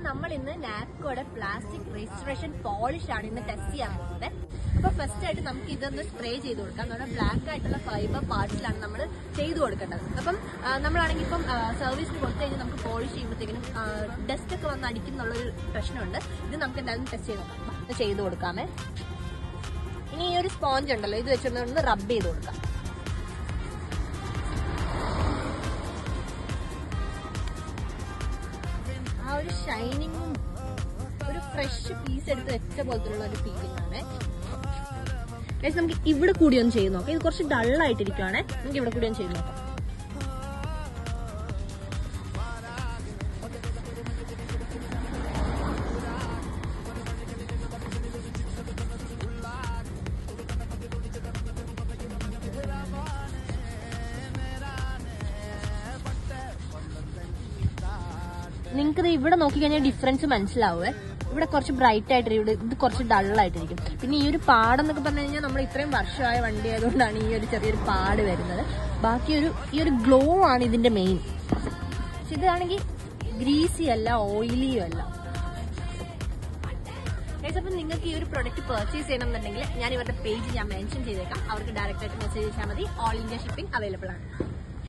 നമ്മൾ ഇന്ന് നാപ്കോയുടെ plastic registration polish ആണ് ഇന്ന് ടെസ്റ്റ് ചെയ്യാൻ പോകുന്നത് അപ്പൊ ഫസ്റ്റ് ആയിട്ട് നമുക്ക് ഇതൊന്ന് സ്പ്രേ ചെയ്ത് കൊടുക്കാം നമ്മുടെ ബ്ലാക്ക് ആയിട്ടുള്ള ഫൈബർ പാർട്സിലാണ് നമ്മൾ ചെയ്തു കൊടുക്കേണ്ടത് അപ്പം ആ, നമ്മളാണെങ്കിൽ ഇപ്പം സർവീസിന് കൊടുത്തു കഴിഞ്ഞാൽ നമുക്ക് പോളിഷ് ചെയ്യുമ്പോഴത്തേക്കിനും ഡസ്റ്റ് ഒക്കെ വന്ന് അടിക്കുന്നുള്ളൊരു പ്രശ്നമുണ്ട് ഇത് നമുക്ക് എന്തായാലും ടെസ്റ്റ് ചെയ്ത് നോക്കാം ഇത് ചെയ്ത് കൊടുക്കാമേ ഇനി ഈ ഒരു സ്പോഞ്ച് ഉണ്ടല്ലോ ഇത് വെച്ചൊന്ന് ഒന്ന് റബ്ബ് ചെയ്ത് കൊടുക്കാം ആ ഒരു ഷൈനിങ്ങും ഒരു ഫ്രഷ് പീസ് എടുത്ത് വെച്ച പോലത്തുള്ള ഒരു ഫീലിംഗ് ആണ് Guys, നമുക്ക് ഇവിടെ കൂടി ഒന്ന് ചെയ്ത് നോക്കാം ഇത് കുറച്ച് ഡൾ ആയിട്ടിരിക്കുവാണേ നമുക്ക് ഇവിടെ കൂടി ഒന്ന് ചെയ്ത് നോക്കാം നിങ്ങൾക്ക് ഇവിടെ നോക്കിക്കഴിഞ്ഞാൽ ഡിഫറൻസ് മനസ്സിലാവേ ഇവിടെ കുറച്ച് ബ്രൈറ്റ് ആയിട്ട് ഇവിടെ ഇത് കുറച്ച് ഡൾ ആയിട്ടിരിക്കും പിന്നെ ഈ ഒരു പാടെന്നൊക്കെ പറഞ്ഞു കഴിഞ്ഞാൽ നമ്മൾ ഇത്രയും വർഷമായ വണ്ടി ആയതുകൊണ്ടാണ് ഈ ഒരു ചെറിയൊരു പാട് വരുന്നത് ബാക്കി ഒരു ഈ ഒരു ഗ്ലോ ആണ് ഇതിന്റെ മെയിൻ പക്ഷെ ഇതാണെങ്കിൽ ഗ്രീസി അല്ല ഓയിലിയും അല്ല Guys, അപ്പം നിങ്ങൾക്ക് ഈ ഒരു പ്രൊഡക്റ്റ് പർച്ചേസ് ചെയ്യണമെന്നുണ്ടെങ്കിൽ ഞാൻ ഇവരുടെ പേജ് ഞാൻ മെൻഷൻ ചെയ്തേക്കാം അവർക്ക് ഡയറക്റ്റ് ആയിട്ട് മെസ്സേജ് ചെയ്താൽ മതി ഓൾ ഇന്ത്യ ഷിപ്പിംഗ് അവൈലബിൾ ആണ്